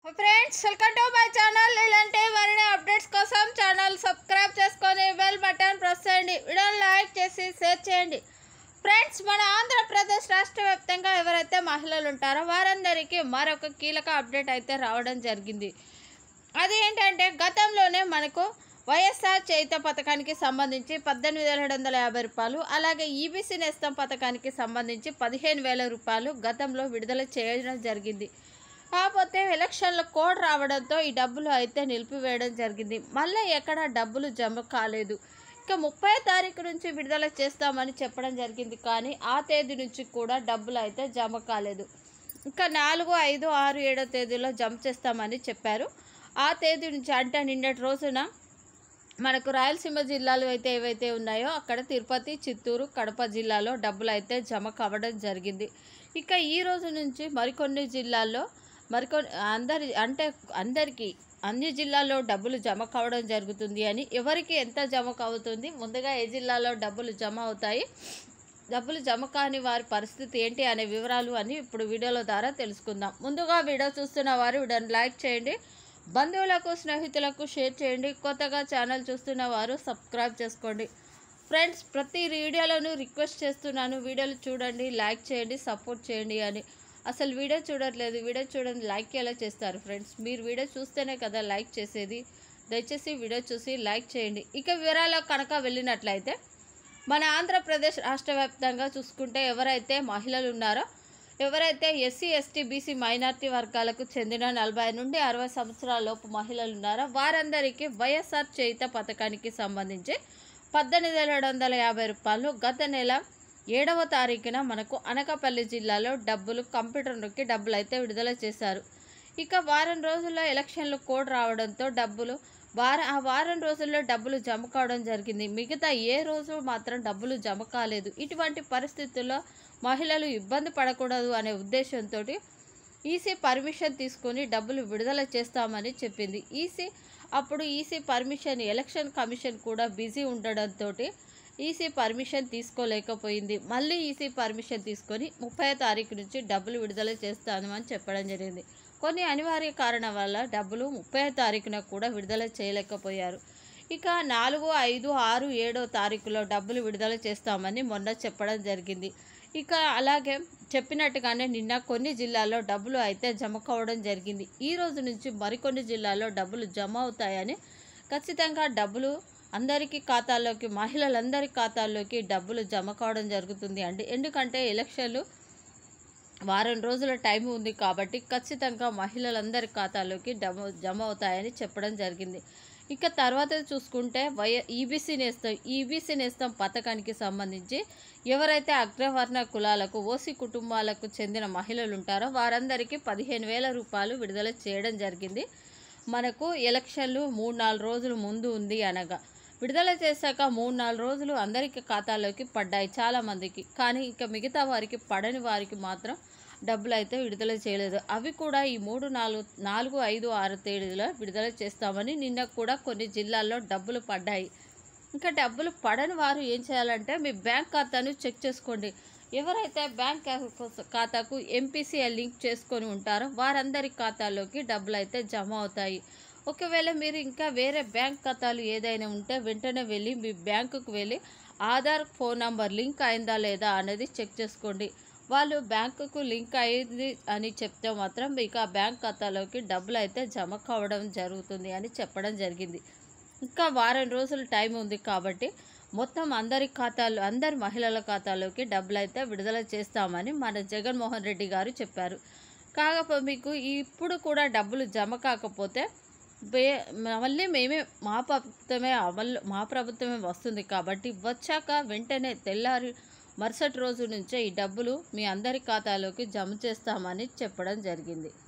friends welcome to my channel ఇలాంటి మరిన్ని updates కోసం ఛానల్ సబ్స్క్రైబ్ చేసుకొని బెల్ బటన్ ప్రెస్ చేయండి వీడియోని లైక్ చేసి షేర్ చేయండి ఫ్రెండ్స్ మన ఆంధ్రప్రదేశ్ రాష్ట్ర వ్యాప్తంగా ఎవరైతే మహిళలు ఉంటారో వారందరికీ మరొక కీలక అప్డేట్ అయితే రావడం జరిగింది అది ఏంటంటే గతంలోనే మనకు వైఎస్ఆర్ చేయుత పథకానికి సంబంధించి పద్దెనిమిది వేల ఏడు వందల యాభై రూపాయలు అలాగే ఈబీసీ నేస్తం పథకానికి సంబంధించి పదిహేను వేల రూపాయలు గతంలో విడుదల చేయడం జరిగింది కాకపోతే ఎలక్షన్ల కోడ్ రావడంతో ఈ డబ్బులు అయితే నిలిపివేయడం జరిగింది మళ్ళీ ఎక్కడ డబ్బులు జమ కాలేదు ఇక ముప్పై తారీఖు నుంచి విడుదల చేస్తామని చెప్పడం జరిగింది కానీ ఆ తేదీ నుంచి కూడా డబ్బులు అయితే జమ కాలేదు ఇంకా నాలుగు ఐదు ఆరు ఏడో తేదీలో జమ చేస్తామని చెప్పారు ఆ తేదీ నుంచి అంటే నిన్నటి రోజున మనకు రాయలసీమ జిల్లాలు అయితే ఏవైతే ఉన్నాయో అక్కడ తిరుపతి చిత్తూరు కడప జిల్లాలో డబ్బులు అయితే జమ కావడం జరిగింది ఇక ఈ రోజు నుంచి మరికొన్ని జిల్లాల్లో మరికొన్ని అందరి అంటే అందరికీ అన్ని జిల్లాల్లో డబ్బులు జమ కావడం జరుగుతుంది అని ఎవరికి ఎంత జమ కావుతుంది ముందుగా ఏ జిల్లాలో డబ్బులు జమ అవుతాయి డబ్బులు జమ కాని వారి పరిస్థితి ఏంటి అనే వివరాలు అని ఇప్పుడు వీడియోల ద్వారా తెలుసుకుందాం ముందుగా వీడియో చూస్తున్న వారు వీడియోని లైక్ చేయండి బంధువులకు స్నేహితులకు షేర్ చేయండి కొత్తగా ఛానల్ చూస్తున్న వారు సబ్స్క్రైబ్ చేసుకోండి ఫ్రెండ్స్ ప్రతి వీడియోలోనూ రిక్వెస్ట్ చేస్తున్నాను వీడియోలు చూడండి లైక్ చేయండి సపోర్ట్ చేయండి అని అసలు వీడియో చూడట్లేదు వీడియో చూడండి లైక్ ఎలా చేస్తారు ఫ్రెండ్స్ మీరు వీడియో చూస్తేనే కదా లైక్ చేసేది దయచేసి వీడియో చూసి లైక్ చేయండి ఇక వివరాల్లో కనుక వెళ్ళినట్లయితే మన ఆంధ్రప్రదేశ్ రాష్ట్ర వ్యాప్తంగా చూసుకుంటే ఎవరైతే మహిళలు ఉన్నారో ఎవరైతే ఎస్సీ ఎస్టీ బీసీ మైనార్టీ వర్గాలకు చెందిన నలభై నుండి అరవై సంవత్సరాల లోపు మహిళలు ఉన్నారో వారందరికీ వైఎస్ఆర్ చేయుత పథకానికి సంబంధించి పద్దెనిమిది వేల ఏడు వందల యాభై రూపాయలు గత నెల ఏడవ తారీఖున మనకు అనకాపల్లి జిల్లాలో డబ్బులు కంప్యూటర్ నొక్కి డబ్బులు అయితే విడుదల చేశారు ఇక వారం రోజుల్లో ఎలక్షన్లు కోడ్ రావడంతో డబ్బులు వార ఆ వారం రోజుల్లో డబ్బులు జమ కావడం జరిగింది మిగతా ఏ రోజు మాత్రం డబ్బులు జమ కాలేదు ఇటువంటి పరిస్థితుల్లో మహిళలు ఇబ్బంది పడకూడదు అనే ఉద్దేశంతో ఈసీ పర్మిషన్ తీసుకొని డబ్బులు విడుదల చేస్తామని చెప్పింది ఈసీ అప్పుడు ఈసీ పర్మిషన్ ఎలక్షన్ కమిషన్ కూడా బిజీ ఉండడంతో ఈసీ పర్మిషన్ తీసుకోలేకపోయింది మళ్ళీ ఈసీ పర్మిషన్ తీసుకొని ముప్పై తారీఖు నుంచి డబ్బులు విడుదల చేస్తాను అని చెప్పడం జరిగింది కొన్ని అనివార్య కారణం వల్ల డబ్బులు ముప్పై తారీఖున కూడా విడుదల చేయలేకపోయారు ఇక నాలుగు ఐదు ఆరు ఏడో తారీఖులో డబ్బులు విడుదల చేస్తామని మొన్న చెప్పడం జరిగింది ఇక అలాగే చెప్పినట్టుగానే నిన్న కొన్ని జిల్లాల్లో డబ్బులు అయితే జమ కావడం జరిగింది ఈ రోజు నుంచి మరికొన్ని జిల్లాల్లో డబ్బులు జమ అవుతాయని ఖచ్చితంగా డబ్బులు అందరికీ ఖాతాల్లోకి మహిళలందరి ఖాతాల్లోకి డబ్బులు జమ కావడం జరుగుతుంది అండి ఎందుకంటే ఎలక్షన్లు వారం రోజుల టైం ఉంది కాబట్టి ఖచ్చితంగా మహిళలందరి ఖాతాలోకి డమ జమ అవుతాయని చెప్పడం జరిగింది ఇక తర్వాత చూసుకుంటే వయ ఈబీసీ నేస్తం ఈబీసీ నేస్తం పథకానికి సంబంధించి ఎవరైతే అగ్రవర్ణ కులాలకు ఓసీ కుటుంబాలకు చెందిన మహిళలు ఉంటారో వారందరికీ పదిహేను వేల రూపాయలు విడుదల చేయడం జరిగింది మనకు ఎలక్షన్లు మూడు నాలుగు రోజులు ముందు ఉంది అనగా విడుదల చేశాక మూడు నాలుగు రోజులు అందరికి ఖాతాలోకి పడ్డాయి చాలామందికి కానీ ఇక మిగతా వారికి పడని వారికి మాత్రం డబ్బులు అయితే విడుదల చేయలేదు అవి కూడా ఈ మూడు నాలుగు నాలుగు ఐదు ఆరు తేదీలో విడుదల చేస్తామని నిన్న కూడా కొన్ని జిల్లాల్లో డబ్బులు పడ్డాయి ఇంకా డబ్బులు పడని వారు ఏం చేయాలంటే మీ బ్యాంక్ ఖాతాను చెక్ చేసుకోండి ఎవరైతే బ్యాంక్ ఖాతాకు ఎంపీసీఐ లింక్ చేసుకొని ఉంటారో వారందరి ఖాతాలోకి డబ్బులు అయితే జమ అవుతాయి ఒకవేళ మీరు ఇంకా వేరే బ్యాంక్ ఖాతాలు ఏదైనా ఉంటే వెంటనే వెళ్ళి మీ బ్యాంకుకు వెళ్ళి ఆధార్ ఫోన్ నంబర్ లింక్ అయిందా లేదా అనేది చెక్ చేసుకోండి వాళ్ళు బ్యాంకుకు లింక్ అయింది అని చెప్తే మాత్రం మీకు ఆ బ్యాంక్ ఖాతాలోకి డబ్బులు అయితే జమ కావడం జరుగుతుంది అని చెప్పడం జరిగింది ఇంకా వారం రోజులు టైం ఉంది కాబట్టి మొత్తం అందరి ఖాతాలు అందరి మహిళల ఖాతాలోకి డబ్బులు అయితే విడుదల చేస్తామని మన జగన్మోహన్ రెడ్డి గారు చెప్పారు కాకపోతే మీకు ఇప్పుడు కూడా డబ్బులు జమ కాకపోతే బే మళ్ళీ మేమే మా ప్రభుత్వమే అమలు మా ప్రభుత్వమే వస్తుంది కాబట్టి వచ్చాక వెంటనే తెల్లారి మరుసటి రోజు నుంచే ఈ డబ్బులు మీ అందరి ఖాతాలోకి జమ చేస్తామని చెప్పడం జరిగింది